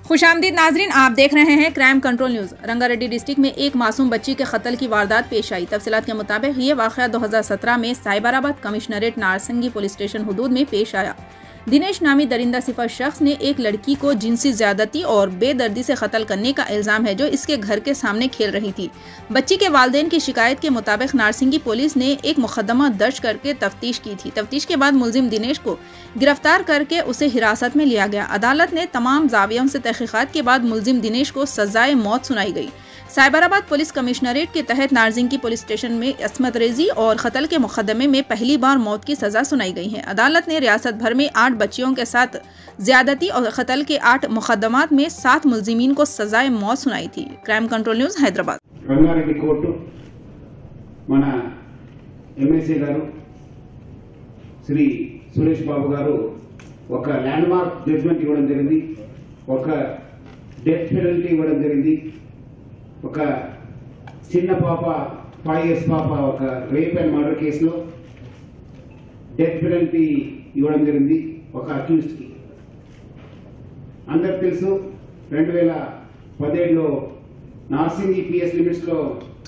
खुश आमदीद नाजरीन आप देख रहे हैं crime control news Rangareddy district में एक मासूम बच्ची के कत्ल की वारदात पेश आई तफसीत के मुताबिक ये वाक़ 2017 में Cyberabad commissionerate Narsingi police station हदूद में पेश आया दिनेश नामी दरिंदा सिफर शख्स ने एक लड़की को जिनसी ज्यादती और बेदर्दी से कत्ल करने का इल्ज़ाम है जो इसके घर के सामने खेल रही थी बच्ची के वालदेन की शिकायत के मुताबिक नारसिंगी पुलिस ने एक मुकदमा दर्ज करके तफ्तीश की थी तफ्तीश के बाद मुलजिम दिनेश को गिरफ्तार करके उसे हिरासत में लिया गया अदालत ने तमाम जावियों से तहकीक़ात के बाद मुलजिम दिनेश को सजाए मौत सुनाई गई साइबराबाद पुलिस कमिश्नरेट के तहत नारजिंगी पुलिस स्टेशन में असमत रेजी और कत्ल के मुकदमे में पहली बार मौत की सजा सुनाई गई है अदालत ने रियासत भर में आठ बच्चियों के साथ ज्यादती और कत्ल के आठ मुकदमात में सात मुलजिमीन को सजाए मौत सुनाई थी crime control news Hyderabad Rangareddy court మన ఎమ్మెల్సీ గారు శ్రీ సురేష్ బాబు గారు ఒక ల్యాండ్ మార్క్ జడ్జ్మెంట్ ఇవ్వడం జరిగింది ఒక డెత్ పెనల్టీ ఇవ్వడం జరిగింది ఒక చిన్న పాప ఫైవ్ ఇయర్స్ పాప ఒక రేప్ అండ్ మర్డర్ కేసులో డెత్ పెనల్టీ ఇవ్వడం జరిగింది ఒక అక్యూస్డ్కి అందరికి తెలుసు రెండు వేల పదిహేడులో నార్సింగ్ ఈపీఎస్ లిమిట్స్ లో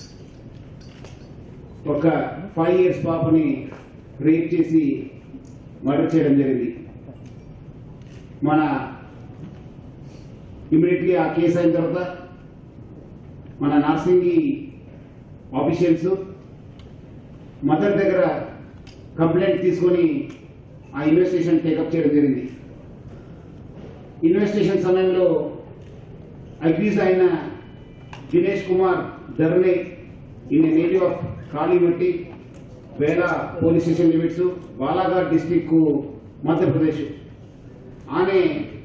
ఒక ఫైవ్ ఇయర్స్ పాపని రేప్ చేసి మర్డర్ చేయడం జరిగింది మన ఇమీడియట్లీ ఆ కేసు అయిన తర్వాత మన నార్సింగి ఆఫీషియల్స్ మదర్ దగ్గర కంప్లైంట్ తీసుకొని ఆ ఇన్వెస్టిగేషన్ టేకప్ చేయడం జరిగింది ఇన్వెస్టిగేషన్ సమయంలో అక్యూజ్ అయిన Dinesh Kumar Dharne in native of Kalimatti వేల police station limits Balaghat district Madhya Pradesh ఆమె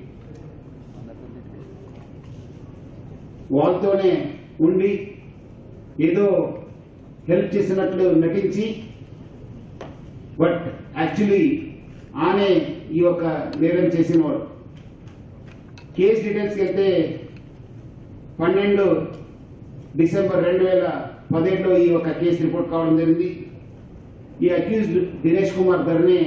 వాళ్ళతోనే ఉండి ఏదో హెల్ప్ చేసినట్లు నటించి బట్ యాక్చువల్లీ ఆమె ఈ యొక్క నేరం చేసినవాడు కేసు డీటెయిల్స్కి వెళ్తే పన్నెండు డిసెంబర్ రెండు వేల పదిహేడులో ఈ యొక్క కేసు రిపోర్ట్ కావడం జరిగింది ఈ అక్యూజ్డ్ దినేష్ కుమార్ ధర్నే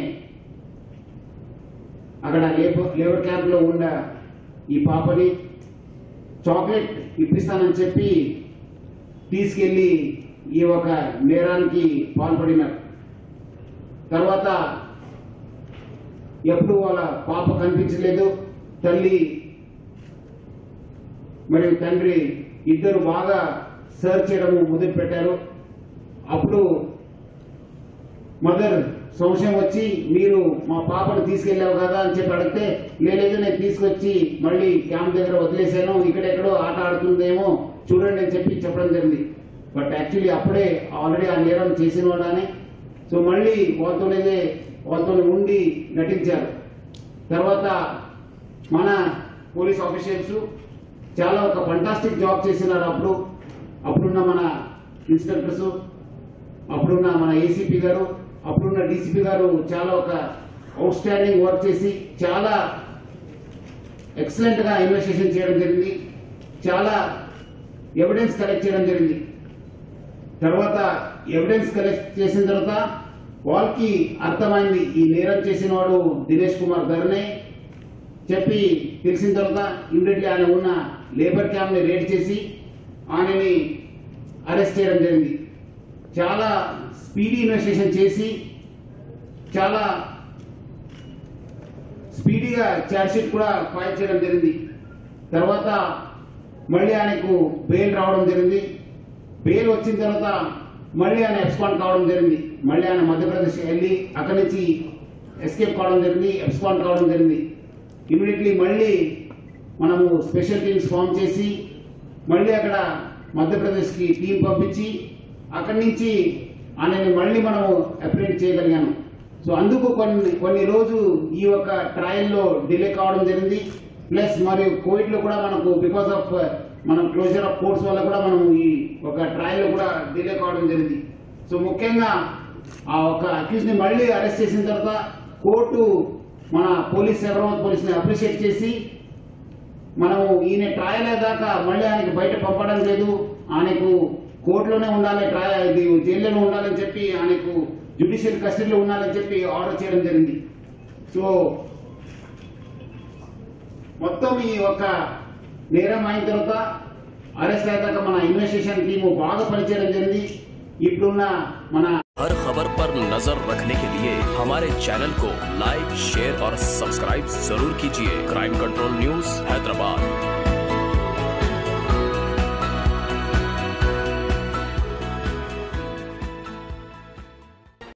అక్కడ లేబర్ లేబర్ క్యాంప్లో ఉన్న ఈ పాపని చాక్లెట్ ఇప్పిస్తానని చెప్పి తీసుకెళ్లి ఈ ఒక నేరానికి పాల్పడినారు తర్వాత ఎప్పుడు వాళ్ళ పాప కనిపించలేదు తల్లి మరియు తండ్రి ఇద్దరు బాగా సర్చ్ చేయడం మొదలు పెట్టారు అప్పుడు మదర్ సంశయం వచ్చి మీరు మా పాపను తీసుకెళ్ళావు కదా అని చెప్పి అడిగితే లేదు నేను తీసుకొచ్చి మళ్ళీ క్యాంప్ దగ్గర వదిలేశాను ఇక్కడెక్కడో ఆట ఆడుతుందేమో చూడండి అని చెప్పి చెప్పడం జరిగింది బట్ యాక్చువల్లీ అప్పుడే ఆల్రెడీ ఆ నేరం చేసిన వాడని సో మళ్ళీ వాళ్ళతోనే వాళ్ళతో ఉండి నటించారు తర్వాత మన పోలీస్ ఆఫీషియల్స్ చాలా ఒక ఫంటాస్టిక్ జాబ్ చేసినారు అప్పుడు అప్పుడున్న మన ఇన్స్పెక్టర్స్ అప్పుడున్న మన ఏసీపీ గారు అప్పుడున్న డీసీపీ గారు చాలా ఒక అవుట్ స్టాండింగ్ వర్క్ చేసి చాలా ఎక్సలెంట్ గా ఇన్వెస్టిగేషన్ చేయడం జరిగింది చాలా ఎవిడెన్స్ కలెక్ట్ చేయడం జరిగింది తర్వాత ఎవిడెన్స్ కలెక్ట్ చేసిన తర్వాత వాళ్ళకి అర్థమైంది ఈ నేరం చేసిన వాడు దినేష్ కుమార్ ధరనే చెప్పి తెలిసిన తర్వాత ఇమ్మీడియట్లీ ఆయన ఉన్న లేబర్ క్యాంప్ ని రేడ్ చేసి ఆయనని అరెస్ట్ చేయడం జరిగింది చాలా స్పీడీ ఇన్వెస్టిగేషన్ చేసి చాలా స్పీడీగా ఛార్జ్షీట్ కూడా ఫైల్ చేయడం జరిగింది తర్వాత మళ్ళీ ఆయనకు బెయిల్ రావడం జరిగింది బెయిల్ వచ్చిన తర్వాత మళ్ళీ ఆయన ఎక్స్పాండ్ కావడం జరిగింది మళ్ళీ ఆయన మధ్యప్రదేశ్ వెళ్ళి అక్కడి నుంచి ఎస్కేప్ కావడం జరిగింది ఎక్స్పాండ్ కావడం జరిగింది ఇమీడియట్లీ మళ్ళీ మనము స్పెషల్ టీమ్స్ ఫామ్ చేసి మళ్ళీ అక్కడ మధ్యప్రదేశ్కి టీం పంపించి అక్కడి నుంచి ఆయనని మళ్ళీ మనము అప్రేట్ చేయగలిగాను సో అందుకు కొన్ని కొన్ని రోజు ఈ యొక్క ట్రయల్లో డిలే కావడం జరిగింది ప్లస్ మరియు కోవిడ్ లో కూడా మనకు బికాస్ ఆఫ్ మనం క్లోజర్ ఆఫ్ కోర్ట్స్ వల్ల కూడా మనం ఈ ఒక ట్రయల్ లో కూడా డిలే కావడం జరిగింది సో ముఖ్యంగా ఆ ఒక అక్యూజ్ ని మళ్ళీ అరెస్ట్ చేసిన తర్వాత కోర్టు మన పోలీస్ సైబరాబాద్ పోలీస్ ని అప్రిషియేట్ చేసి మనము ఈయన ట్రయల్ అయ్యాక మళ్ళీ ఆయనకి బయట పంపడం లేదు ఆయనకు కోర్టులోనే ఉండాలి ట్రయల్ ఇది జైల్లోనే ఉండాలని చెప్పి ఆయనకు జ్యుడిషియల్ కస్టడీలో ఉండాలని చెప్పి ఆర్డర్ చేయడం జరిగింది సో మొత్తం ఈ ఒక నేరం అయిన తర్వాత అరెస్ట్ అయ్యాక మన ఇన్వెస్టిగేషన్ టీము బాగా పనిచేయడం జరిగింది ఇప్పుడున్న మన हर खबर पर नजर रखने के लिए हमारे चैनल को लाइक शेयर और सब्सक्राइब जरूर कीजिए क्राइम कंट्रोल न्यूज हैदराबाद